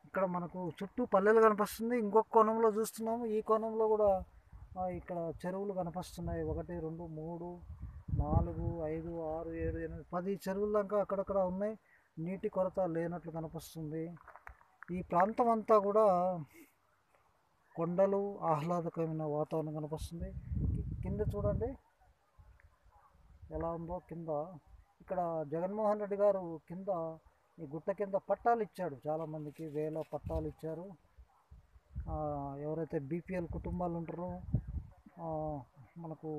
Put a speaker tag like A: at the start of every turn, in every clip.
A: ఇక్కడ మనకు చుట్టూ పల్లెలు కనిపిస్తుంది ఇంకొక కోణంలో చూస్తున్నాము ఈ కోణంలో కూడా ఆ, ఇక్కడ చెరువులు కనిపిస్తున్నాయి ఒకటి రెండు మూడు నాలుగు ఐదు ఆరు ఏడు ఎనిమిది పది చెరువుల దాకా అక్కడక్కడ ఉన్నాయి నీటి కొరత లేనట్లు కనిపిస్తుంది ఈ ప్రాంతం అంతా కూడా కొండలు ఆహ్లాదకరమైన వాతావరణం కనిపిస్తుంది కి- కింద చూడండి ఎలా ఉందో కింద ఇక్కడ జగన్మోహన్ రెడ్డి గారు కింద ఈ గుట్ట కింద పట్టాలు ఇచ్చాడు చాలామందికి వేల పట్టాలు ఇచ్చారు ఆ, ఎవరైతే బీపీఎల్ కుటుంబాలు ఉంటారో ఆ, మనకు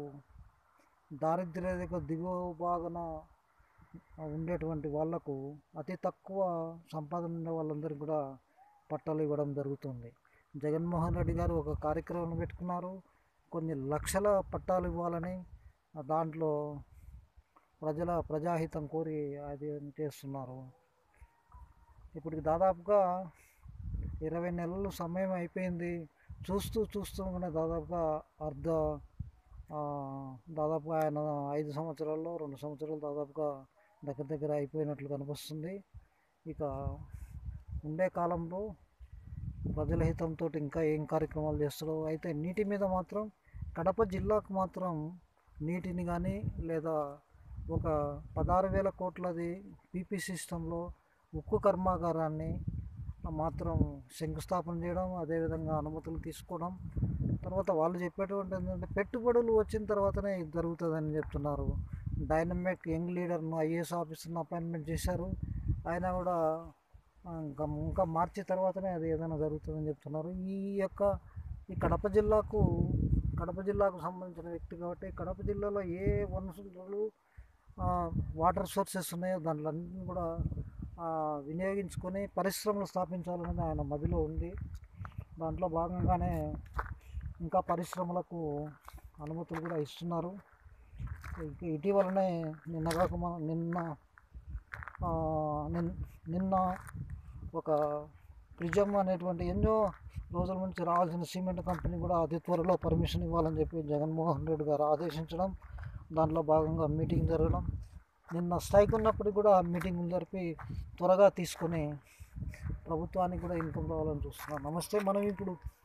A: దారిద్ర్య రేఖ దిగువ భాగన ఉండేటువంటి వాళ్లకు అతి తక్కువ సంపాదన ఉండే వాళ్ళందరికీ కూడా పట్టాలు ఇవ్వడం జరుగుతుంది జగన్మోహన్ రెడ్డి గారు ఒక కార్యక్రమం పెట్టుకున్నారు కొన్ని లక్షల పట్టాలు ఇవ్వాలని ఆ దాంట్లో ప్రజల ప్రజాహితం కోరి అది చేస్తున్నారు ఇప్పటికి దాదాపుగా ఇరవై నెలలు సమయం అయిపోయింది చూస్తూ చూస్తూనే దాదాపుగా అర్ధ ఆ, దాదాపుగా ఆయన ఐదు సంవత్సరాల్లో రెండు సంవత్సరాలు దాదాపుగా దగ్గర దగ్గర అయిపోయినట్లు కనిపిస్తుంది ఇక ఉండే కాలంలో ప్రజల హితంతో ఇంకా ఏం కార్యక్రమాలు చేస్తారో అయితే నీటి మీద మాత్రం కడప జిల్లాకు మాత్రం నీటిని కానీ లేదా ఒక పదహారు వేల కోట్లది పీపీ సిస్టంలో ఉక్కు కర్మాగారాన్ని మాత్రం శంకుస్థాపన చేయడం అదేవిధంగా అనుమతులు తీసుకోవడం తర్వాత వాళ్ళు చెప్పేటువంటి ఏంటంటే పెట్టుబడులు వచ్చిన తర్వాతనే ఇది జరుగుతుందని చెప్తున్నారు డైనమిక్ యంగ్ లీడర్ను ఐఏఎస్ ఆఫీసర్ను అపాయింట్మెంట్ చేశారు ఆయన కూడా ఆ, ఇంకా ఇంకా మార్చి తర్వాతనే అది ఏదైనా జరుగుతుందని చెప్తున్నారు ఈ యొక్క ఈ కడప జిల్లాకు కడప జిల్లాకు సంబంధించిన వ్యక్తి కాబట్టి కడప జిల్లాలో ఏ వనరులు ఆ, వాటర్ సోర్సెస్ ఉన్నాయో దాంట్లో అన్నింటిని కూడా ఆ, వినియోగించుకొని పరిశ్రమలు స్థాపించాలనేది ఆయన మదిలో ఉంది దాంట్లో భాగంగానే ఇంకా పరిశ్రమలకు అనుమతులు కూడా ఇస్తున్నారు ఇక ఇటీవలనే నిన్న కాక మన- నిన్న ఆ, నిన్- నిన్న ఒక ప్రిజమ్ అనేటువంటి ఎన్నో రోజుల నుంచి రావాల్సిన సిమెంట్ కంపెనీ కూడా అతి త్వరలో పర్మిషన్ ఇవ్వాలని చెప్పి జగన్మోహన్ రెడ్డి గారు ఆదేశించడం దాంట్లో భాగంగా మీటింగ్ జరగడం నిన్న స్ట్రైక్ ఉన్నప్పటికి కూడా మీటింగ్ జరిపి త్వరగా తీసుకొని ప్రభుత్వానికి కూడా ఇన్కమ్ రావాలని చూస్తున్నాం నమస్తే మనం ఇప్పుడు